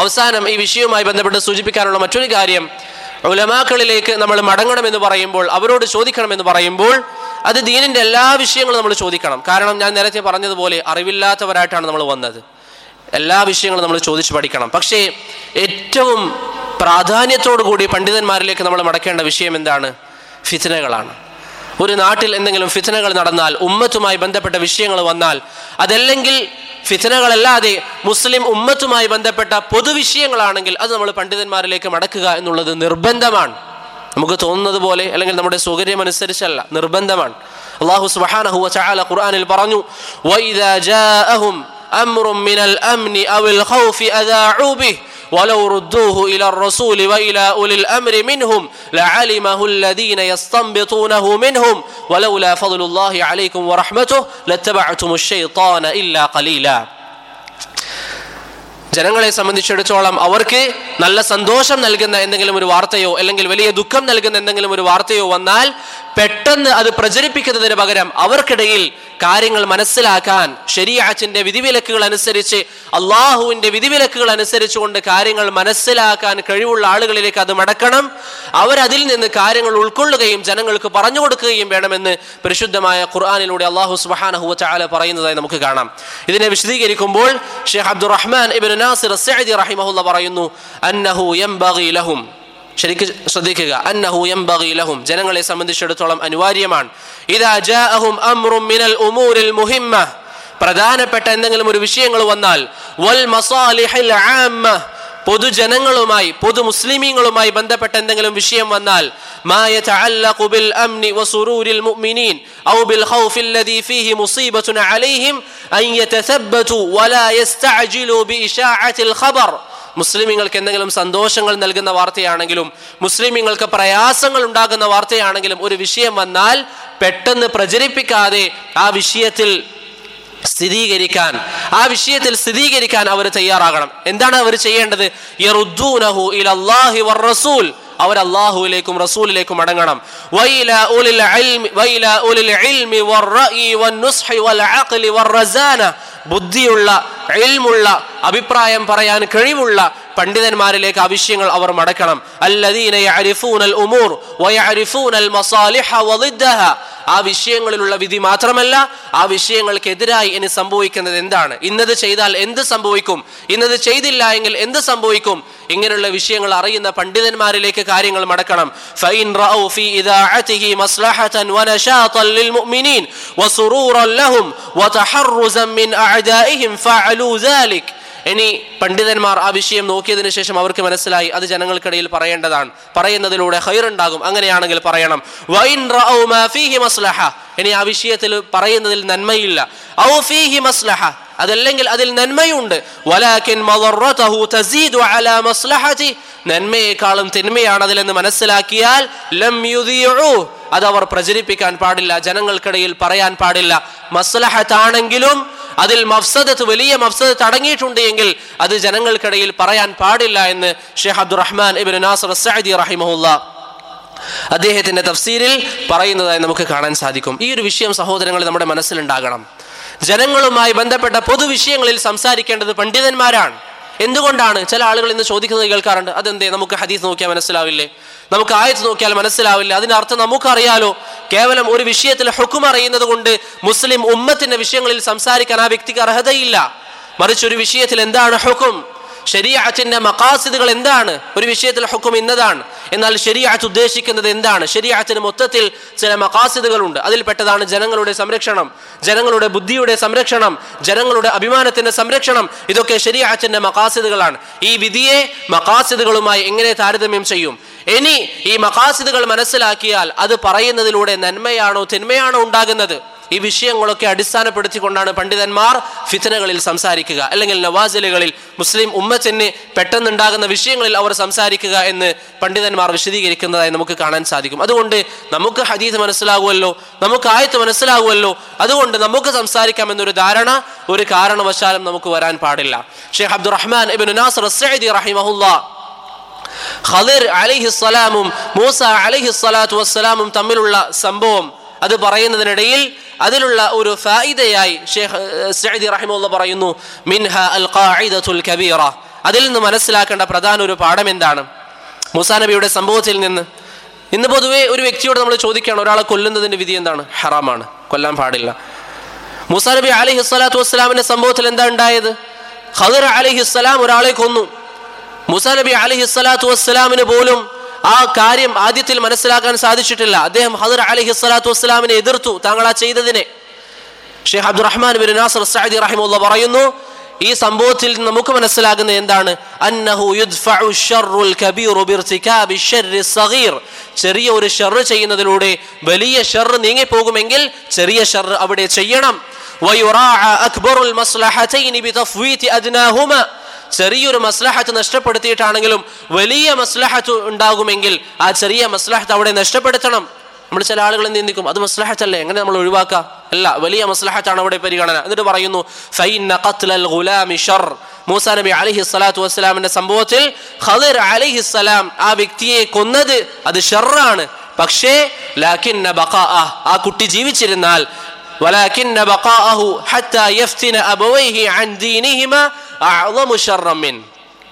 അവസാനം ഈ വിഷയവുമായി ബന്ധപ്പെട്ട് സൂചിപ്പിക്കാനുള്ള മറ്റൊരു കാര്യം ഉലമാക്കളിലേക്ക് നമ്മൾ മടങ്ങണമെന്ന് പറയുമ്പോൾ അവരോട് ചോദിക്കണമെന്ന് പറയുമ്പോൾ അത് ദീനിന്റെ എല്ലാ വിഷയങ്ങളും നമ്മൾ ചോദിക്കണം കാരണം ഞാൻ നേരത്തെ പറഞ്ഞതുപോലെ അറിവില്ലാത്തവരായിട്ടാണ് നമ്മൾ വന്നത് എല്ലാ വിഷയങ്ങളും നമ്മൾ ചോദിച്ചു പഠിക്കണം പക്ഷേ ഏറ്റവും പ്രാധാന്യത്തോടു കൂടി പണ്ഡിതന്മാരിലേക്ക് നമ്മൾ മടക്കേണ്ട വിഷയം എന്താണ് ഫിത്തനകളാണ് ഒരു നാട്ടിൽ എന്തെങ്കിലും ഫിത്തനകൾ നടന്നാൽ ഉമ്മത്തുമായി ബന്ധപ്പെട്ട വിഷയങ്ങൾ വന്നാൽ അതല്ലെങ്കിൽ ഫിത്തനകളല്ലാതെ മുസ്ലിം ഉമ്മത്തുമായി ബന്ധപ്പെട്ട പൊതുവിഷയങ്ങളാണെങ്കിൽ അത് നമ്മൾ പണ്ഡിതന്മാരിലേക്ക് മടക്കുക എന്നുള്ളത് നിർബന്ധമാണ് നമുക്ക് തോന്നുന്നത് പോലെ അല്ലെങ്കിൽ നമ്മുടെ സൗകര്യം അനുസരിച്ചല്ല നിർബന്ധമാണ് അള്ളാഹു സുബ്ഹാനഹു വതആല ഖുർആനിൽ പറഞ്ഞു വഇദാ ജാഅഹും أمر من الأمن أو الخوف أذاعوا به ولو ردوه إلى الرسول وإلى أولي الأمر منهم لعلمه الذين يستنبطونه منهم ولولا فضل الله عليكم ورحمته لاتبعتم الشيطان إلا قليلا ജനങ്ങളെ സംബന്ധിച്ചിടത്തോളം അവർക്ക് നല്ല സന്തോഷം നൽകുന്ന എന്തെങ്കിലും ഒരു വാർത്തയോ അല്ലെങ്കിൽ വലിയ ദുഃഖം നൽകുന്ന എന്തെങ്കിലും ഒരു വാർത്തയോ വന്നാൽ പെട്ടെന്ന് അത് പ്രചരിപ്പിക്കുന്നതിന് പകരം അവർക്കിടയിൽ കാര്യങ്ങൾ മനസ്സിലാക്കാൻ ശരീഅത്തിന്റെ വിധിവിലക്കുകൾ അനുസരിച്ച് അള്ളാഹുവിന്റെ വിധിവിലക്കുകൾ അനുസരിച്ചുകൊണ്ട് കാര്യങ്ങൾ മനസ്സിലാക്കാൻ കഴിവുള്ള ആളുകളിലേക്ക് അത് മടക്കണം അവരതിൽ നിന്ന് കാര്യങ്ങൾ ഉൾക്കൊള്ളുകയും ജനങ്ങൾക്ക് പറഞ്ഞു കൊടുക്കുകയും വേണമെന്ന് പരിശുദ്ധമായ ഖുർആാനിലൂടെ അള്ളാഹു സുബ്ഹാനഹു വതആല പറയുന്നതായി നമുക്ക് കാണാം ഇതിനെ വിശദീകരിക്കുമ്പോൾ ഷെയ്ഖ് അബ്ദുറഹ്മാൻ ഇബ്നു നാസിർ അസ്സഅദി റഹിമഹുല്ല പറയുന്നു അന്നഹു യംബഗി ലഹും ശരിക്കും ശ്രദ്ധിക്കുക അന്നഹു യംബഗി ലഹും ജനങ്ങളെ സംബന്ധിച്ചിടത്തോളം അനിവാര്യമാണ് ഇദാ ജാഅഹും അംറും മിനൽ ഉമൂരിൽ മുഹിമ്മ പ്രധാനപ്പെട്ട എന്തെങ്കിലും ഒരു വിഷയങ്ങൾ വന്നാൽ വൽ മസാലിഹിൽ ആമ്മ പൊതുജനങ്ങളുമായി പൊതു മുസ്ലിമീങ്ങളുമായി ബന്ധപ്പെട്ട എന്തെങ്കിലും വിഷയം വന്നാൽ ما يتعلق بالأمن وسرور المؤمنين أو بالخوف الذي فيه مصيبة عليهم أن يتثبتوا ولا يستعجلوا بإشاعة الخبر മുസ്ലിമീങ്ങൾക്ക് എന്തെങ്കിലും സന്തോഷങ്ങൾ നൽകുന്ന വാർത്തയാണെങ്കിലും മുസ്ലിമീങ്ങൾക്ക് പ്രയാസങ്ങൾ ഉണ്ടാകുന്ന വാർത്തയാണെങ്കിലും ഒരു വിഷയം വന്നാൽ പെട്ടെന്ന് പ്രചരിപ്പിക്കാതെ ആ വിഷയത്തിൽ സ്ഥിരീകരിക്കാൻ ആ വിഷയത്തിൽ സ്ഥിരീകരിക്കാൻ അവർ തയ്യാറാകണം എന്താണ് അവർ ചെയ്യേണ്ടത് യറുദ്ദൂനഹു ഇലല്ലാഹി വറസൂൽ അവർ അള്ളാഹുവിലേക്കും റസൂലിലേക്കും മടങ്ങണം വൈല ഉലിൽ ഇൽമി വൈല ഉലിൽ ഇൽമി വറഇ വന്നുസ്ഹി വൽ അഖ്ലി വറസാന ബുദ്ധിയുള്ള ഇൽമുള്ള അഭിപ്രായം പറയാൻ കഴിവുള്ള പണ്ഡിതന്മാരിലേക്ക് ആ വിഷയങ്ങൾ അവർ മടക്കണം അല്ലദീന യഅരിഫൂനൽ ഉമൂർ വയഅരിഫൂനൽ മസാലിഹ വളിദ്ദഹ ആ വിഷയങ്ങളിലുള്ള വിധി മാത്രമല്ല ആ വിഷയങ്ങൾക്കെതിരായി ഇനി സംഭവിക്കുന്നത് എന്താണ് ഇന്നത് ചെയ്താൽ എന്ത് സംഭവിക്കും ഇന്നത് ചെയ്തില്ല എങ്കിൽ എന്ത് സംഭവിക്കും ഇങ്ങനെയുള്ള വിഷയങ്ങൾ അറിയുന്ന പണ്ഡിതന്മാരിലേക്ക് കാര്യങ്ങൾ മടക്കണം ഫൈൻ റഔ ഫീ ഇദാഅതിഹി മസ്ലഹതൻ വനശാതൻ ലിൽമുഅ്മിനീൻ വസുറൂറൻ ലഹും വതഹറുസൻ മിൻ അഅദാഇഹിം ഫഅലൂ ذلك ഇനി പണ്ഡിതന്മാർ ആ വിഷയം നോക്കിയതിനു ശേഷം അവർക്ക് മനസ്സിലായി അത് ജനങ്ങൾക്കിടയിൽ പറയേണ്ടതാണ് പറയുന്നതിലൂടെ ഹൈറുണ്ടാകും അങ്ങനെയാണെങ്കിൽ പറയണം വൈൻ റഔ മാ ഫീഹി മസ്ലഹ ഇനി ആ വിഷയത്തിൽ പറയുന്നതിൽ നന്മയില്ല ഔ ഫീഹി മസ്ലഹ അതല്ലെങ്കിൽ അതിൽ നന്മയുണ്ട് വലാകിൻ മദറതഹു തസീദു അലാ മസ്ലഹതി നന്മയെക്കാളും തിന്മയാണ് അതിലെന്ന് മനസ്സിലാക്കിയാൽ ലം യുദിഉ അത് അവർ പ്രചരിപ്പിക്കാൻ പാടില്ല ജനങ്ങൾക്കിടയിൽ പറയാൻ പാടില്ല മസ്ലഹത്താണെങ്കിലും അതിൽ മഫ്സദത്ത് വലിയ മഫ്സദത്ത് അടങ്ങിയിട്ടുണ്ട് എങ്കിൽ അത് ജനങ്ങൾക്കിടയിൽ പറയാൻ പാടില്ല എന്ന് ഷെയ്ഖ് അബ്ദുറഹ്മാൻ ഇബിൻ നാസർ സഅദി റഹിമഹുല്ല അദ്ദേഹത്തിന്റെ തഫ്സീരിൽ പറയുന്നതായി നമുക്ക് കാണാൻ സാധിക്കും ഈ ഒരു വിഷയം സഹോദരങ്ങൾ നമ്മുടെ മനസ്സിലുണ്ടാകണം ജനങ്ങളുമായി ബന്ധപ്പെട്ട പൊതുവിഷയങ്ങളിൽ സംസാരിക്കേണ്ടത് പണ്ഡിതന്മാരാണ് എന്തുകൊണ്ടാണ് ചില ആളുകൾ ഇന്ന് ചോദിക്കുന്നത് കേൾക്കാറുണ്ട് അതെന്തേ നമുക്ക് ഹദീസ് നോക്കിയാൽ മനസ്സിലാവില്ലേ നമുക്ക് ആയത്ത് നോക്കിയാൽ മനസ്സിലാവില്ല അതിന്റെ അർത്ഥം നമുക്കറിയാലോ കേവലം ഒരു വിഷയത്തിൽ ഹുക്കും അറിയുന്നത് കൊണ്ട് മുസ്ലിം ഉമ്മത്തിന്റെ വിഷയങ്ങളിൽ സംസാരിക്കാൻ ആ വ്യക്തിക്ക് അർഹതയില്ല മറിച്ച് ഒരു വിഷയത്തിൽ എന്താണ് ഹുക്കും ശരീഅത്തിന്റെ മക്കാസിദുകൾ എന്താണ് ഒരു വിഷയത്തിൽ ഹുക്കും ഇന്നതാണ് എന്നാൽ ശരീഅത്ത് ഉദ്ദേശിക്കുന്നത് എന്താണ് ശരീഅത്തിന് മൊത്തത്തിൽ ചില മക്കാസിദുകളുണ്ട് അതിൽപ്പെട്ടതാണ് ജനങ്ങളുടെ സംരക്ഷണം ജനങ്ങളുടെ ബുദ്ധിയുടെ സംരക്ഷണം ജനങ്ങളുടെ അഭിമാനത്തിന്റെ സംരക്ഷണം ഇതൊക്കെ ശരീഅത്തിന്റെ മക്കാസിദുകളാണ് ഈ വിധിയെ മക്കാസിദുകളുമായി എങ്ങനെ താരതമ്യം ചെയ്യും ഇനി ഈ മക്കാസിദുകൾ മനസ്സിലാക്കിയാൽ അത് പറയുന്നതിലൂടെ നന്മയാണോ തിന്മയാണോ ഉണ്ടാകുന്നത് ഈ വിഷയങ്ങളൊക്കെ അടിസ്ഥാനപ്പെടുത്തിക്കൊണ്ടാണ് പണ്ഡിതന്മാർ ഫിത്തനകളിൽ സംസാരിക്കുക അല്ലെങ്കിൽ നവാസിലുകളിൽ മുസ്ലിം ഉമ്മത്തിന് പെട്ടെന്നുണ്ടാകുന്ന വിഷയങ്ങളിൽ അവർ സംസാരിക്കുക എന്ന് പണ്ഡിതന്മാർ വിശദീകരിക്കുന്നതായി നമുക്ക് കാണാൻ സാധിക്കും അതുകൊണ്ട് നമുക്ക് ഹദീസ് മനസ്സിലാകുമല്ലോ നമുക്ക് ആയത്ത് മനസ്സിലാകുമല്ലോ അതുകൊണ്ട് നമുക്ക് സംസാരിക്കാം എന്നൊരു ധാരണ ഒരു കാരണവശാലും നമുക്ക് വരാൻ പാടില്ല ഷെയ്ഖ് അബ്ദുറഹ്മാൻ ഇബിൻ നാസർ സഅദി റഹിമഹുല്ല ഖദിർ അലിഹിസ്സലാമും മൂസ അലിഹിസ്സലാത്തു വസ്സലാമും തമ്മിലുള്ള സംഭവം അത് പറയുന്നതിനിടയിൽ അതിലുള്ള ഒരു ഫായിദയായി ഷെയ്ഖ് സഅദി റഹിമുള്ള പറയുന്നു മിൻഹ അൽ ഖാഇദത്തുൽ കബീറ അതിൽ നിന്ന് മനസ്സിലാക്കേണ്ട പ്രധാന ഒരു പാഠം എന്താണ് മൂസാ നബിയുടെ സംഭവത്തിൽ നിന്ന് ഇന്ന് പൊതുവെ ഒരു വ്യക്തിയോട് നമ്മൾ ചോദിക്കുകയാണ് ഒരാളെ കൊല്ലുന്നതിന്റെ വിധി എന്താണ് ഹറാമാണ് കൊല്ലാൻ പാടില്ല മൂസാ നബി അലഹി സ്വലാത്തു വസ്സലാമിന്റെ സംഭവത്തിൽ എന്താ ഉണ്ടായത് ഖദർ അലഹി സ്വലാം ഒരാളെ കൊന്നു മൂസാ നബി അലഹി സ്വലാത്തു വസ്സലാമിന് പോലും ആ കാര്യം ആദ്യത്തിൽ മനസ്സിലാക്കാൻ സാധിച്ചിട്ടില്ല അദ്ദേഹം ഹദർ അലഹി സ്വലാത്തു വസ്സലാമിനെ എതിർത്തു താങ്കൾ ആ ചെയ്തതിനെ Sheikh Abdurrahman bin Nasir Saadi റഹിമുള്ള പറയുന്നു ഈ സംഭവത്തിൽ നിന്ന് നമുക്ക് മനസ്സിലാകുന്നത് എന്താണ് അന്നഹു യുദ്ഫഉ ശർറുൽ കബീറു ബിർതികാബി ശർരി സഗീർ ചെറിയ ഒരു ഷർറ് ചെയ്യുന്നതിലൂടെ വലിയ ഷർറ് നീങ്ങിപ്പോകുമെങ്കിൽ ചെറിയ ഷർറ് അവിടെ ചെയ്യണം വയുറാഅ അക്ബറുൽ മസ്ലഹതൈനി ബിതഫ്വീതി അദ്നാഹുമ ചെറിയൊരു മസ്ലഹത്ത് നഷ്ടപ്പെടുത്തിയിട്ടാണെങ്കിലും വലിയ മസ്ലഹത്ത് ഉണ്ടാകുമെങ്കിൽ ആ ചെറിയ മസ്ലഹത്ത് അവിടെ നഷ്ടപ്പെടുത്തണം നമ്മൾ ചില ആളുകൾ എന്ത് ചിന്തിക്കും അത് മസ്ലഹത്തല്ലേ എങ്ങനെ നമ്മൾ ഒഴിവാക്കാം അല്ല വലിയ മസ്ലഹത്താണ് അവിടെ പരിഗണന എന്നിട്ട് പറയുന്നു ഫൈന ഖത്ലൽ ഗുലാമി ഷർ മൂസാ നബി അലൈഹി സ്വലാത്തു വസ്സലാമിന്റെ സംഭവത്തിൽ ഖദിർ അലൈഹി സ്വലാം ആ വ്യക്തിയെ കൊന്നത് അത് ഷർറാണ് പക്ഷേ ലാക്കിന്ന ബഖാഅ ആ കുട്ടി ജീവിച്ചിരുന്നാൽ ولكن بقاءه حتى يفتن أبويه عن دينهما أعظم شرا منه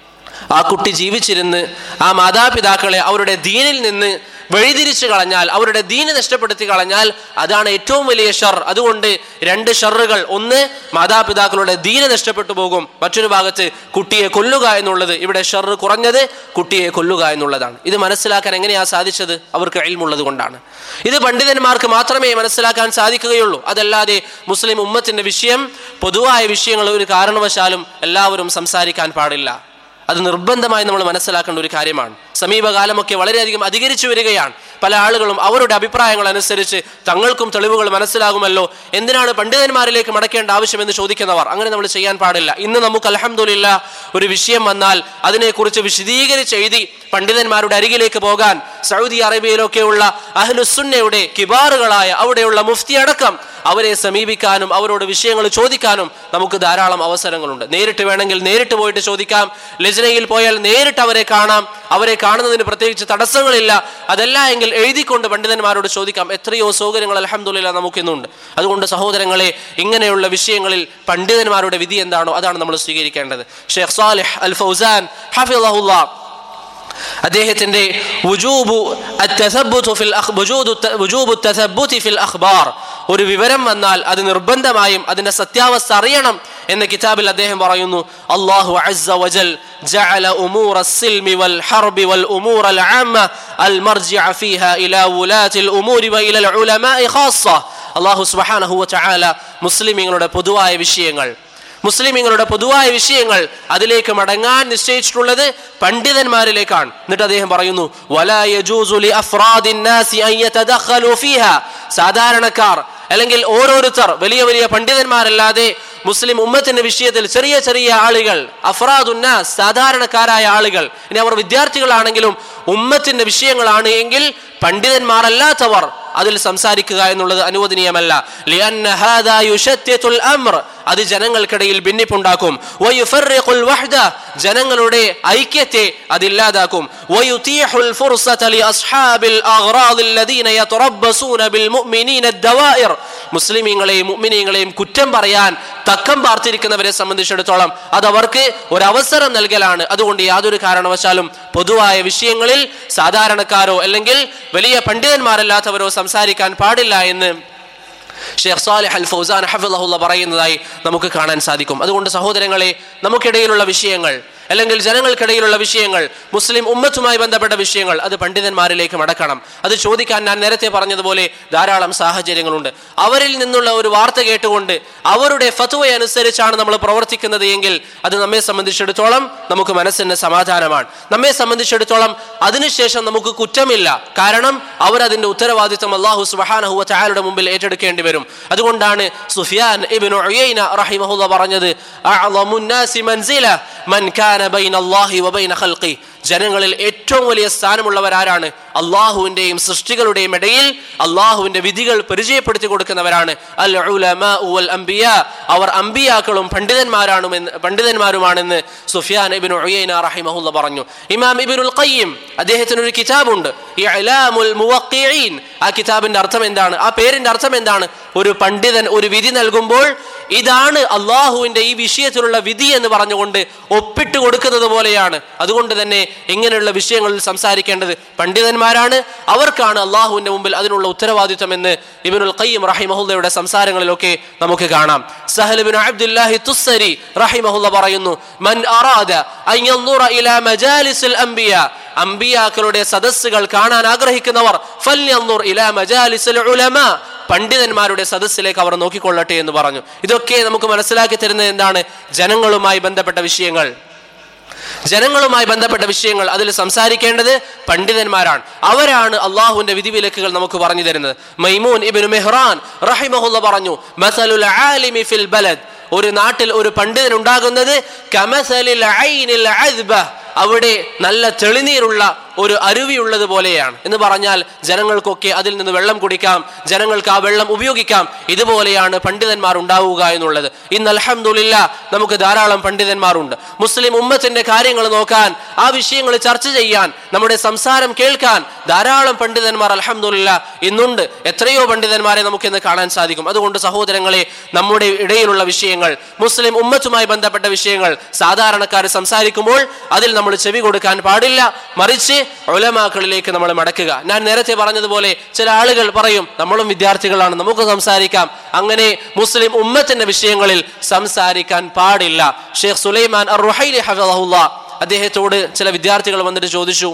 ആ കുട്ടി ജീവിച്ചിരുന്ന് ആ മാതാപിതാക്കളെ അവരുടെ ദീനിൽ നിന്ന് വഴിതിരിച്ചു കളഞ്ഞാൽ അവരുടെ ദീന് നഷ്ടപ്പെടുത്തി കളഞ്ഞാൽ അതാണ് ഏറ്റവും വലിയ ഷർ അതുകൊണ്ട് രണ്ട് ഷറുകൾ ഒന്ന് മാതാപിതാക്കളുടെ ദീന് നഷ്ടപ്പെട്ടു പോകും മറ്റൊരു ഭാഗത്ത് കുട്ടിയെ കൊല്ലുക എന്നുള്ളത് ഇവിടെ ഷർ കുറഞ്ഞത് കുട്ടിയെ കൊല്ലുക എന്നുള്ളതാണ് ഇത് മനസ്സിലാക്കാൻ എങ്ങനെയാ സാധിച്ചത് അവർക്ക് അയൽമുള്ളത് കൊണ്ടാണ് ഇത് പണ്ഡിതന്മാർക്ക് മാത്രമേ മനസ്സിലാക്കാൻ സാധിക്കുകയുള്ളൂ അതല്ലാതെ മുസ്ലിം ഉമ്മത്തിന്റെ വിഷയം പൊതുവായ വിഷയങ്ങൾ ഒരു കാരണവശാലും എല്ലാവരും സംസാരിക്കാൻ പാടില്ല അത് നിർബന്ധമായി നമ്മൾ മനസ്സിലാക്കേണ്ട ഒരു കാര്യമാണ് സമീപകാലമൊക്കെ വളരെയധികം അധികരിച്ചു വരികയാണ് പല ആളുകളും അവരുടെ അഭിപ്രായങ്ങൾ അനുസരിച്ച് തങ്ങൾക്കും തെളിവുകൾ മനസ്സിലാകുമല്ലോ എന്തിനാണ് പണ്ഡിതന്മാരിലേക്ക് മടക്കേണ്ട ആവശ്യമെന്ന് ചോദിക്കുന്നവർ അങ്ങനെ നമ്മൾ ചെയ്യാൻ പാടില്ല ഇന്ന് നമുക്ക് അലഹമുല്ല ഒരു വിഷയം വന്നാൽ അതിനെക്കുറിച്ച് വിശദീകരിച്ച് എഴുതി പണ്ഡിതന്മാരുടെ അരികിലേക്ക് പോകാൻ സൗദി അറേബ്യയിലൊക്കെയുള്ള അഹ്ലുസുന്നയുടെ കിബാറുകളായ അവിടെയുള്ള മുഫ്തി അടക്കം അവരെ സമീപിക്കാനും അവരോട് വിഷയങ്ങൾ ചോദിക്കാനും നമുക്ക് ധാരാളം അവസരങ്ങളുണ്ട് നേരിട്ട് വേണമെങ്കിൽ നേരിട്ട് പോയിട്ട് ചോദിക്കാം ലജ്നയിൽ പോയാൽ നേരിട്ട് അവരെ കാണാം അവരെ കാണുന്നതിന് പ്രത്യേകിച്ച് തടസ്സങ്ങളില്ല അതല്ല എങ്കിൽ എഴുതിക്കൊണ്ട് പണ്ഡിതന്മാരോട് ചോദിക്കാം എത്രയോ സൗകര്യങ്ങൾ അലഹമുല്ല നമുക്കിന്നുണ്ട് അതുകൊണ്ട് സഹോദരങ്ങളെ ഇങ്ങനെയുള്ള വിഷയങ്ങളിൽ പണ്ഡിതന്മാരുടെ വിധി എന്താണോ അതാണ് നമ്മൾ സ്വീകരിക്കേണ്ടത് ഷെയ്ഖ് സാലിഹ് അൽ ഫൗസാൻ ഹഫിള്ള അദ്ദേഹത്തിന്റെ വുജൂബു അത്തസബ്ബുതു ഫിൽ അഖ് വുജൂദു ത- വുജൂബു തസബ്ബുതി ഫിൽ അഖ്ബാർ ഒരു വിവരം വന്നാൽ അത് നിർബന്ധമായും അതിന്റെ സത്യാവസ്ഥ അറിയണം എന്ന കിതാബിൽ അദ്ദേഹം പറയുന്നു അല്ലാഹു അസ്സ വജൽ جعل أمور السلم والحرب والأمور العامة المرجع فيها إلى ولاة الأمور وإلى العلماء خاصة الله سبحانه وتعالى മുസ്ലിമീങ്ങളുടെ പൊതുവായ വിഷയങ്ങൾ മുസ്ലിമീങ്ങളുടെ പൊതുവായ വിഷയങ്ങൾ അതിലേക്ക് മടങ്ങാൻ നിശ്ചയിച്ചിട്ടുള്ളത് പണ്ഡിതന്മാരിലേക്കാണ് എന്നിട്ട് അദ്ദേഹം പറയുന്നു "വലാ യജൂസു ലി അഫ്റാദിൻ നാസി അൻ യതദഖലു ഫീഹാ." സാധാരണക്കാർ അല്ലെങ്കിൽ ഓരോരുത്തർ വലിയ വലിയ പണ്ഡിതന്മാരല്ലാതെ മുസ്ലിം ഉമ്മത്തിന്റെ വിഷയത്തിൽ ചെറിയ ചെറിയ ആളുകൾ അഫ്രാദുന്നാസ് സാധാരണക്കാരായ ആളുകൾ ഇനി അവർ വിദ്യാർത്ഥികളാണെങ്കിലും ഉമ്മത്തിന്റെ വിഷയങ്ങളാണ് എങ്കിൽ പണ്ഡിതന്മാരല്ലാത്തവർ അതിൽ സംസാരിക്കുക എന്നുള്ളത് അനുവദനീയമല്ല ലിഅന്ന ഹാദാ യുശത്തിത്തുൽ അംർ അത് ജനങ്ങൾക്കിടയിൽ ഭിന്നിപ്പുണ്ടാക്കും വയുഫർറിഖുൽ വഹ്ദ ജനങ്ങളുടെ ഐക്യത്തെ അതില്ലാതാക്കും വയുതീഹുൽ ഫുർസത ലിഅസ്ഹാബിൽ അഗ്റാദ് الذين يتربصون بالمؤمنين الدوائر മുസ്ലിമീങ്ങളെയും മുഅ്മിനീങ്ങളെയും കുറ്റം പറയാൻ തക്കം പാർത്തിരിക്കുന്നവരെ സംബന്ധിച്ചിടത്തോളം അത് അവർക്ക് ഒരു അവസരം നൽകലാണ് അതുകൊണ്ട് യാതൊരു കാരണവശാലും പൊതുവായ വിഷയങ്ങളിൽ സാധാരണക്കാരോ അല്ലെങ്കിൽ വലിയ പണ്ഡിതന്മാരല്ലാത്തവരോ സംസാരിക്കാൻ പാടില്ല എന്ന് ഷെയ്ഖ് സാലിഹ് അൽ ഫൗസാൻ ഹഫിളഹുല്ല പറയുന്നതായി നമുക്ക് കാണാൻ സാധിക്കും അതുകൊണ്ട് സഹോദരങ്ങളെ നമുക്കിടയിലുള്ള വിഷയങ്ങൾ അല്ലെങ്കിൽ ജനങ്ങൾക്കിടയിലുള്ള വിഷയങ്ങൾ മുസ്ലിം ഉമ്മത്തുമായി ബന്ധപ്പെട്ട വിഷയങ്ങൾ അത് പണ്ഡിതന്മാരിലേക്ക് മടക്കണം അത് ചോദിക്കാൻ ഞാൻ നേരത്തെ പറഞ്ഞതുപോലെ ധാരാളം സാഹചര്യങ്ങളുണ്ട് അവരിൽ നിന്നുള്ള ഒരു വാർത്ത കേട്ടുകൊണ്ട് അവരുടെ ഫത്വ അനുസരിച്ചാണ് നമ്മൾ പ്രവർത്തിക്കുന്നത് എങ്കിൽ അത് നമ്മെ സംബന്ധിച്ചിടത്തോളം നമുക്ക് മനസ്സിന് സമാധാനമാണ് നമ്മെ സംബന്ധിച്ചിടത്തോളം അതിനുശേഷം നമുക്ക് കുറ്റമില്ല കാരണം അവർ അതിന്റെ ഉത്തരവാദിത്വം അള്ളാഹു സുബാനഹുവ ചായാലുടെ മുമ്പിൽ ഏറ്റെടുക്കേണ്ടി വരും അതുകൊണ്ടാണ് സുഫിയാൻ ഇബ്നു ഉയൈന റഹിമഹുല്ല പറഞ്ഞത് അഅളമുൻ നാസി മൻസില മൻ കാന ബൈന അല്ലാഹി വബൈന ഖൽഖി ജനങ്ങളിൽ ഏറ്റവും വലിയ സ്ഥാനമുള്ളവരാരാണ് അള്ളാഹുവിന്റെയും സൃഷ്ടികളുടെയും ഇടയിൽ അള്ളാഹുവിന്റെ വിധികൾ പരിചയപ്പെടുത്തി കൊടുക്കുന്നവരാണ് അൽ ഉലമാ വൽ അംബിയ അവർ അംബിയാക്കളും പണ്ഡിതന്മാരാണെന്ന് പണ്ഡിതന്മാരുമാണെന്ന് സുഫിയാൻ ഇബിൻ ഉയൈന റഹിമഹുല്ല പറഞ്ഞു ഇമാം ഇബിനുൽ ഖയ്യിം അദ്ദേഹത്തിന് ഒരു കിതാബുണ്ട് ഇഅ്ലാമുൽ മുവഖ്ഖിഈൻ ആ കിതാബിന്റെ അർത്ഥം എന്താണ് ആ പേരിന്റെ അർത്ഥം എന്താണ് ഒരു പണ്ഡിതൻ ഒരു വിധി നൽകുമ്പോൾ ഇതാണ് അള്ളാഹുവിന്റെ ഈ വിഷയത്തിലുള്ള വിധി എന്ന് പറഞ്ഞുകൊണ്ട് ഒപ്പിട്ട് കൊടുക്കുന്നത് പോലെയാണ് അതുകൊണ്ട് തന്നെ ഇങ്ങനെയുള്ള വിഷയങ്ങളിൽ സംസാരിക്കേണ്ടത് പണ്ഡിതന്മാരാണ് അവർക്കാണ് അള്ളാഹുവിന്റെ മുമ്പിൽ അതിനുള്ള ഉത്തരവാദിത്വം എന്ന് ഇബിനുൽ ഖയ്യിം റഹിമഹുല്ലയുടെ സംസാരങ്ങളിലൊക്കെ നമുക്ക് കാണാം സഹലുബിൻ അബ്ദുല്ലാഹി തുസ്സരി റഹിമഹുല്ല പറയുന്നു മൻ അറാദ അൻ യൻദുറ ഇലാ മജാലിസിൽ അംബിയ അംബിയാക്കളുടെ സദസ്സുകൾ കാണാൻ ആഗ്രഹിക്കുന്നവർ ഫൽയൻദുർ ഇലാ മജാലിസിൽ ഉലമാ പണ്ഡിതന്മാരുടെ സദസ്സിലേക്ക് അവർ നോക്കിക്കൊള്ളട്ടെ എന്ന് പറഞ്ഞു ഇതൊക്കെ നമുക്ക് മനസ്സിലാക്കി തരുന്നത് എന്താണ് ജനങ്ങളുമായി ബന്ധപ്പെട്ട വിഷയങ്ങൾ ജനങ്ങളുമായി ബന്ധപ്പെട്ട വിഷയങ്ങൾ അതിൽ സംസാരിക്കേണ്ടത് പണ്ഡിതന്മാരാണ് അവരാണ് അള്ളാഹുവിന്റെ വിധിവിലക്കുകൾ നമുക്ക് പറഞ്ഞു തരുന്നത് മൈമൂൻ ഇബിൻ മെഹ്റാൻ റഹിമഹുല്ല പറഞ്ഞു മസലുൽ ആലിമി ഫിൽ ബലദ് ഒരു നാട്ടിൽ ഒരു പണ്ഡിതൻ ഉണ്ടാകുന്നത് കമസലിൽ ഐനിൽ അദ്ബ അവിടെ നല്ല തെളിനീരുള്ള ഒരു അരുവിയുള്ളത് പോലെയാണ് എന്ന് പറഞ്ഞാൽ ജനങ്ങൾക്കൊക്കെ അതിൽ നിന്ന് വെള്ളം കുടിക്കാം ജനങ്ങൾക്ക് ആ വെള്ളം ഉപയോഗിക്കാം ഇതുപോലെയാണ് പണ്ഡിതന്മാർ ഉണ്ടാവുക എന്നുള്ളത് ഇന്ന് അലഹമുല്ല നമുക്ക് ധാരാളം പണ്ഡിതന്മാരുണ്ട് മുസ്ലിം ഉമ്മത്തിന്റെ കാര്യങ്ങൾ നോക്കാൻ ആ വിഷയങ്ങൾ ചർച്ച ചെയ്യാൻ നമ്മുടെ സംസാരം കേൾക്കാൻ ധാരാളം പണ്ഡിതന്മാർ അലഹമുല്ല ഇന്നുണ്ട് എത്രയോ പണ്ഡിതന്മാരെ നമുക്ക് ഇന്ന് കാണാൻ സാധിക്കും അതുകൊണ്ട് സഹോദരങ്ങളെ നമ്മുടെ ഇടയിലുള്ള വിഷയങ്ങൾ മുസ്ലിം ഉമ്മത്തുമായി ബന്ധപ്പെട്ട വിഷയങ്ങൾ സാധാരണക്കാർ സംസാരിക്കുമ്പോൾ അതിൽ നമ്മൾ ചെവി കൊടുക്കാൻ പാടില്ല മറിച്ച് ഒലമാക്കളിലേക്ക് നമ്മൾ മടക്കുക ഞാൻ നേരത്തെ പറഞ്ഞതുപോലെ ചില ആളുകൾ പറയും നമ്മളും വിദ്യാർത്ഥികളാണ് നമുക്ക് സംസാരിക്കാം അങ്ങനെ മുസ്ലിം ഉമ്മത്തിന്റെ വിഷയങ്ങളിൽ സംസാരിക്കാൻ പാടില്ല ഷെയ്ഖ് സുലൈമാൻ അർ റുഹൈലി ഹഫിദഹുല്ല അദ്ദേഹത്തോട് ചില വിദ്യാർത്ഥികൾ വന്നിട്ട് ചോദിച്ചു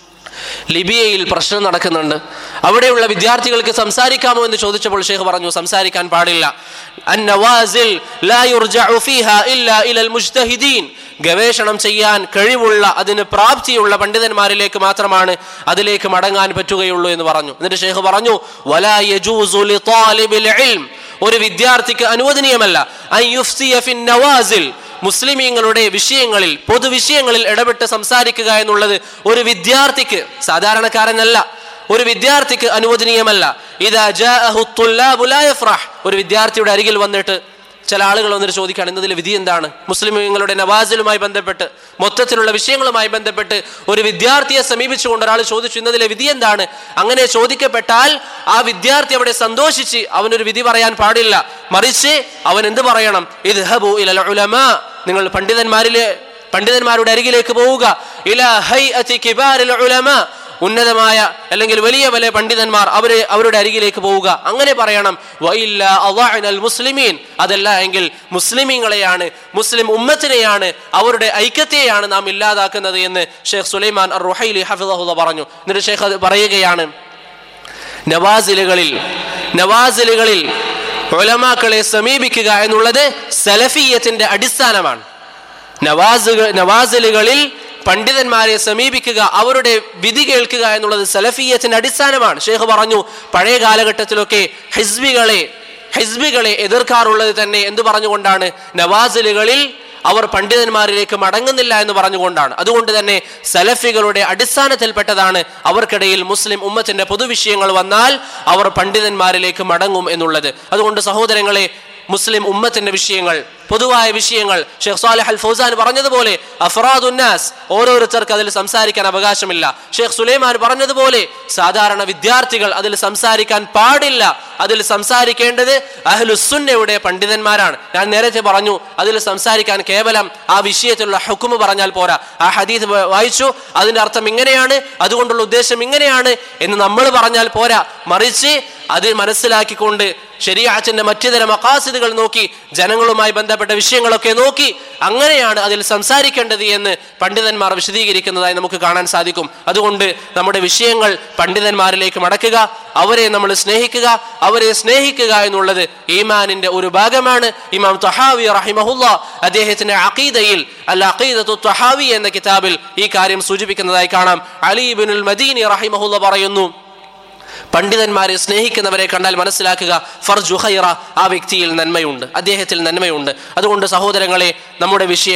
ലിബിയയിൽ പ്രശ്നം നടക്കുന്നുണ്ട് അവിടെയുള്ള വിദ്യാർത്ഥികൾക്ക് സംസാരിക്കാമോ എന്ന് ചോദിച്ചപ്പോൾ ഷെയ്ഖ് പറഞ്ഞു സംസാരിക്കാൻ പാടില്ല അന്നവാസിൽ ലാ യുർജഉ ഫീഹാ ഇല്ലാ ഇലൽ മുജ്തഹിദീൻ ഗവേഷണം ചെയ്യാൻ കഴിവുള്ള അതിന് പ്രാപ്തിയുള്ള പണ്ഡിതന്മാരിലേക്ക് മാത്രമാണ് അതിലേക്ക് മടങ്ങാൻ പറ്റുകയുള്ളൂ എന്ന് പറഞ്ഞു എന്നിട്ട് ഷെയ്ഖ് പറഞ്ഞു വലാ യജൂസു ലിതാലിബിൽ ഇൽം ഒരു വിദ്യാർത്ഥിക്ക് അനുവദനീയമല്ല അൻ യുഫ്സിയ ഫിൻ നവാസിൽ മുസ്ലിമീങ്ങളുടെ വിഷയങ്ങളിൽ പൊതുവിഷയങ്ങളിൽ ഇടപെട്ട് സംസാരിക്കുക എന്നുള്ളത് ഒരു വിദ്യാർത്ഥിക്ക് സാധാരണക്കാരനല്ല ഒരു വിദ്യാർത്ഥിക്ക് അനുവദനീയമല്ല ഇതാ ജാഅഹു തുല്ലാബു ലാ യഫ്റഹ് ഒരു വിദ്യാർത്ഥിയുടെ അരികിൽ വന്നിട്ട് ചില ആളുകൾ വന്നിട്ട് ചോദിക്കുകയാണ് ഇന്നതിലെ വിധി എന്താണ് മുസ്ലിമീങ്ങളുടെ നവാസിലുമായി ബന്ധപ്പെട്ട് മൊത്തത്തിലുള്ള വിഷയങ്ങളുമായി ബന്ധപ്പെട്ട് ഒരു വിദ്യാർത്ഥിയെ സമീപിച്ചുകൊണ്ട് ഒരാൾ ചോദിച്ചു ഇന്നതിലെ വിധി എന്താണ് അങ്ങനെ ചോദിക്കപ്പെട്ടാൽ ആ വിദ്യാർത്ഥി അവിടെ സന്തോഷിച്ച് അവനൊരു വിധി പറയാൻ പാടില്ല മറിച്ച് അവൻ എന്ത് പറയണം ഇത് ഹബു ഇലൽ ഉലമാ നിങ്ങൾ പണ്ഡിതന്മാരിലെ പണ്ഡിതന്മാരുടെ അരികിലേക്ക് പോവുക ഇല ഹൈ അതി കിബാരിൽ ഉലമാ ഉന്നതമായ അല്ലെങ്കിൽ വലിയ വലിയ പണ്ഡിതന്മാർ അവര് അവരുടെ അരികിലേക്ക് പോവുക അങ്ങനെ പറയണം വഇല്ല അളഅനൽ മുസ്ലിമീൻ അതല്ല എങ്കിൽ മുസ്ലിമീങ്ങളെയാണ് മുസ്ലിം ഉമ്മത്തിനെയാണ് അവരുടെ ഐക്യത്തെയാണ് നാം ഇല്ലാതാക്കുന്നത് എന്ന് ഷെയ്ഖ് സുലൈമാൻ അർ റുഹൈലി ഹഫിദഹുല്ല പറഞ്ഞു എന്നിട്ട് ഷെയ്ഖ് അത് പറയുകയാണ് നവാസിലുകളിൽ നവാസിലുകളിൽ ഉലമാക്കളെ സമീപിക്കുക എന്നുള്ളത് സലഫിയത്തിന്റെ അടിസ്ഥാനമാണ് നവാസുകൾ നവാസിലുകളിൽ പണ്ഡിതന്മാരെ സമീപിക്കുക അവരുടെ വിധി കേൾക്കുക എന്നുള്ളത് സലഫീയത്തിന്റെ അടിസ്ഥാനമാണ് ഷേഖ് പറഞ്ഞു പഴയ കാലഘട്ടത്തിലൊക്കെ ഹിസ്ബികളെ ഹിസ്ബികളെ എതിർക്കാറുള്ളത് തന്നെ എന്ത് പറഞ്ഞുകൊണ്ടാണ് നവാസിലുകളിൽ അവർ പണ്ഡിതന്മാരിലേക്ക് മടങ്ങുന്നില്ല എന്ന് പറഞ്ഞുകൊണ്ടാണ് അതുകൊണ്ട് തന്നെ സലഫികളുടെ അടിസ്ഥാനത്തിൽപ്പെട്ടതാണ് അവർക്കിടയിൽ മുസ്ലിം ഉമ്മത്തിന്റെ പൊതുവിഷയങ്ങൾ വന്നാൽ അവർ പണ്ഡിതന്മാരിലേക്ക് മടങ്ങും എന്നുള്ളത് അതുകൊണ്ട് സഹോദരങ്ങളെ മുസ്ലിം ഉമ്മത്തിന്റെ വിഷയങ്ങൾ പൊതുവായ വിഷയങ്ങൾ ഷെയ്ഖ് സാലിഹ് അൽ ഫൗസാൻ പറഞ്ഞതുപോലെ അഫറാദുന്നാസ് ഓരോരുത്തർക്ക് അതിൽ സംസാരിക്കാൻ അവകാശമില്ല ഷെയ്ഖ് സുലൈമാൻ പറഞ്ഞതുപോലെ സാധാരണ വിദ്യാർത്ഥികൾ അതിൽ സംസാരിക്കാൻ പാടില്ല അതിൽ സംസാരിക്കേണ്ടത് അഹ്ലുസുന്നയുടെ പണ്ഡിതന്മാരാണ് ഞാൻ നേരത്തെ പറഞ്ഞു അതിൽ സംസാരിക്കാൻ കേവലം ആ വിഷയത്തിലുള്ള ഹുക്കുമ് പറഞ്ഞാൽ പോരാ ആ ഹദീസ് വായിച്ചു അതിന്റെ അർത്ഥം ഇങ്ങനെയാണ് അതുകൊണ്ടുള്ള ഉദ്ദേശം ഇങ്ങനെയാണ് എന്ന് നമ്മൾ പറഞ്ഞാൽ പോരാ മറിച്ച് അത് മനസ്സിലാക്കിക്കൊണ്ട് ശരിയാച്ചന്റെ മറ്റു തരം മക്കാസിദുകൾ നോക്കി ജനങ്ങളുമായി ബന്ധപ്പെട്ട വിഷയങ്ങളൊക്കെ നോക്കി അങ്ങനെയാണ് അതിൽ സംസാരിക്കേണ്ടത് എന്ന് പണ്ഡിതന്മാർ വിശദീകരിക്കുന്നതായി നമുക്ക് കാണാൻ സാധിക്കും അതുകൊണ്ട് നമ്മുടെ വിഷയങ്ങൾ പണ്ഡിതന്മാരിലേക്ക് മടക്കുക അവരെ നമ്മൾ സ്നേഹിക്കുക അവരെ സ്നേഹിക്കുക എന്നുള്ളത് ഈമാനിന്റെ ഒരു ഭാഗമാണ് ഇമാം തൊഹാവി റഹിമഹുല്ല അദ്ദേഹത്തിന്റെ അഖീദയിൽ അല്ല അഖീദത്തു തൊഹാവി എന്ന കിതാബിൽ ഈ കാര്യം സൂചിപ്പിക്കുന്നതായി കാണാം അലീബിനുൽ മദീനി റഹിമഹുല്ല പറയുന്നു പണ്ഡിതന്മാരെ സ്നേഹിക്കുന്നവരെ കണ്ടാൽ മനസ്സിലാക്കുക ഫർജു ഹൈറ ആ വ്യക്തിയിൽ നന്മയുണ്ട് അദ്ദേഹത്തിൽ നന്മയുണ്ട് അതുകൊണ്ട് സഹോദരങ്ങളെ നമ്മുടെ വിഷയങ്ങൾ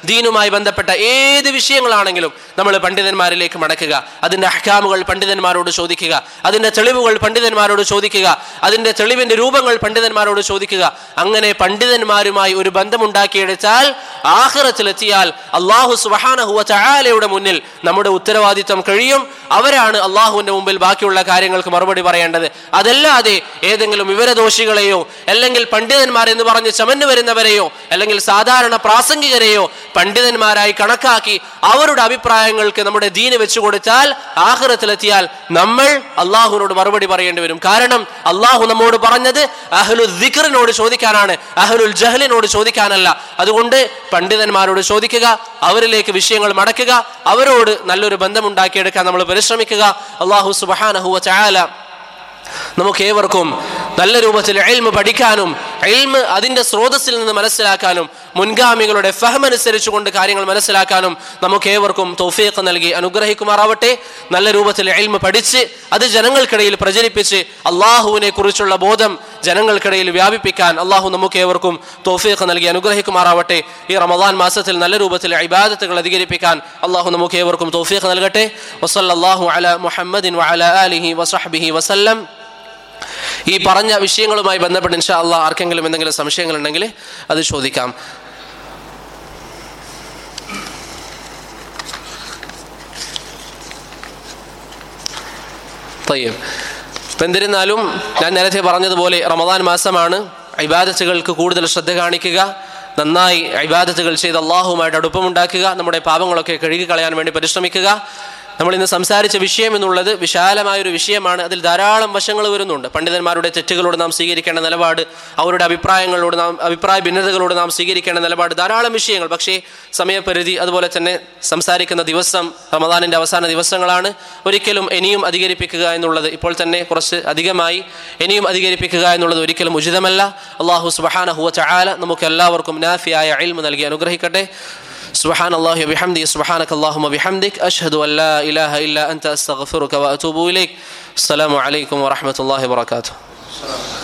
ദീനുമായി ബന്ധപ്പെട്ട ഏത് വിഷയങ്ങളാണെങ്കിലും നമ്മൾ പണ്ഡിതന്മാരിലേക്ക് മടക്കുക അതിൻ്റെ അഹ്കാമുകൾ പണ്ഡിതന്മാരോട് ചോദിക്കുക അതിൻ്റെ തെളിവുകൾ പണ്ഡിതന്മാരോട് ചോദിക്കുക അതിൻ്റെ തെളിവിൻ്റെ രൂപങ്ങൾ പണ്ഡിതന്മാരോട് ചോദിക്കുക അങ്ങനെ പണ്ഡിതന്മാരുമായി ഒരു ബന്ധമുണ്ടാക്കിയെടുത്താൽ ആഹ്റത്തിലെത്തിയാൽ അള്ളാഹു സുബഹാനഹുവ ചായാലയുടെ മുന്നിൽ നമ്മുടെ ഉത്തരവാദിത്വം കഴിയും അവരാണ് അള്ളാഹുവിൻ്റെ മുമ്പിൽ ബാക്കിയുള്ള കാര്യങ്ങൾക്ക് മറുപടി പറയേണ്ടത് അതല്ലാതെ ഏതെങ്കിലും വിവരദോഷികളെയോ അല്ലെങ്കിൽ പണ്ഡിതന്മാർ എന്ന് പറഞ്ഞ് ചമന്നു വരുന്നവരെയോ അല്ലെങ്കിൽ സാധാരണ പ്രാസംഗികരെയോ പണ്ഡിതന്മാരായി കണക്കാക്കി അവരുടെ അഭിപ്രായങ്ങൾക്ക് നമ്മുടെ ദീന് വെച്ചു കൊടുത്താൽ ആഹ്റത്തിലെത്തിയാൽ നമ്മൾ അള്ളാഹുവിനോട് മറുപടി പറയേണ്ടി വരും കാരണം അള്ളാഹു നമ്മോട് പറഞ്ഞത് അഹ്ലു ദിഖറിനോട് ചോദിക്കാനാണ് അഹ്ലുൽ ജഹലിനോട് ചോദിക്കാനല്ല അതുകൊണ്ട് പണ്ഡിതന്മാരോട് ചോദിക്കുക അവരിലേക്ക് വിഷയങ്ങൾ മടക്കുക അവരോട് നല്ലൊരു ബന്ധമുണ്ടാക്കിയെടുക്കാൻ നമ്മൾ പരിശ്രമിക്കുക അള്ളാഹു സുബഹാനഹുവ ചായാല നമുക്ക് ഏവർക്കും നല്ല രൂപത്തിൽ എൽമ് പഠിക്കാനും എൽമ് അതിൻ്റെ സ്രോതസ്സിൽ നിന്ന് മനസ്സിലാക്കാനും മുൻഗാമികളുടെ ഫഹമനുസരിച്ചുകൊണ്ട് കാര്യങ്ങൾ മനസ്സിലാക്കാനും നമുക്ക് ഏവർക്കും തൗഫീഖ് നൽകി അനുഗ്രഹിക്കുമാറാവട്ടെ നല്ല രൂപത്തിൽ എൽമ് പഠിച്ച് അത് ജനങ്ങൾക്കിടയിൽ പ്രചരിപ്പിച്ച് അള്ളാഹുവിനെ കുറിച്ചുള്ള ബോധം ജനങ്ങൾക്കിടയിൽ വ്യാപിപ്പിക്കാൻ അള്ളാഹു നമുക്ക് ഏവർക്കും തൗഫീഖ് നൽകി അനുഗ്രഹിക്കുമാറാവട്ടെ ഈ റമദാൻ മാസത്തിൽ നല്ല രൂപത്തിൽ ഇബാദത്തുകൾ അധികരിപ്പിക്കാൻ അള്ളാഹു നമുക്ക് ഏവർക്കും തൗഫീഖ് നൽകട്ടെ വസല്ലാഹു അല മുഹമ്മദിൻ വഅല ആലിഹി വസഹ്ബിഹി വസല്ലം ഈ പറഞ്ഞ വിഷയങ്ങളുമായി ബന്ധപ്പെട്ട് ഇൻഷാ അള്ളാഹ് ആർക്കെങ്കിലും എന്തെങ്കിലും സംശയങ്ങളുണ്ടെങ്കിൽ അത് ചോദിക്കാം തയ്യം ഇപ്പം എന്നിരുന്നാലും ഞാൻ നേരത്തെ പറഞ്ഞതുപോലെ റമദാൻ മാസമാണ് ഇബാദത്തുകൾക്ക് കൂടുതൽ ശ്രദ്ധ കാണിക്കുക നന്നായി ഇബാദത്തുകൾ ചെയ്ത് അള്ളാഹുമായിട്ട് അടുപ്പമുണ്ടാക്കുക നമ്മുടെ പാപങ്ങളൊക്കെ കഴുകി കളയാൻ വേണ്ടി പരിശ്രമിക്കുക നമ്മൾ ഇന്ന് സംസാരിച്ച വിഷയം എന്നുള്ളത് വിശാലമായ ഒരു വിഷയമാണ് അതിൽ ധാരാളം വശങ്ങൾ വരുന്നുണ്ട് പണ്ഡിതന്മാരുടെ തെറ്റുകളോട് നാം സ്വീകരിക്കേണ്ട നിലപാട് അവരുടെ അഭിപ്രായങ്ങളോട് നാം അഭിപ്രായ ഭിന്നതകളോട് നാം സ്വീകരിക്കേണ്ട നിലപാട് ധാരാളം വിഷയങ്ങൾ പക്ഷേ സമയപരിധി അതുപോലെ തന്നെ സംസാരിക്കുന്ന ദിവസം റമദാനിൻ്റെ അവസാന ദിവസങ്ങളാണ് ഒരിക്കലും ഇനിയും അധികരിപ്പിക്കുക എന്നുള്ളത് ഇപ്പോൾ തന്നെ കുറച്ച് അധികമായി ഇനിയും അധികരിപ്പിക്കുക എന്നുള്ളത് ഒരിക്കലും ഉചിതമല്ല അള്ളാഹു സുബഹാനഹുവ ചായാല നമുക്ക് എല്ലാവർക്കും നാഫിയായ അയിൽമ നൽകി അനുഗ്രഹിക്കട്ടെ سبحان الله وبحمده سبحانك اللهم وبحمدك أشهد أن لا إله إلا أنت أستغفرك وأتوب إليك السلام عليكم ورحمة الله وبركاته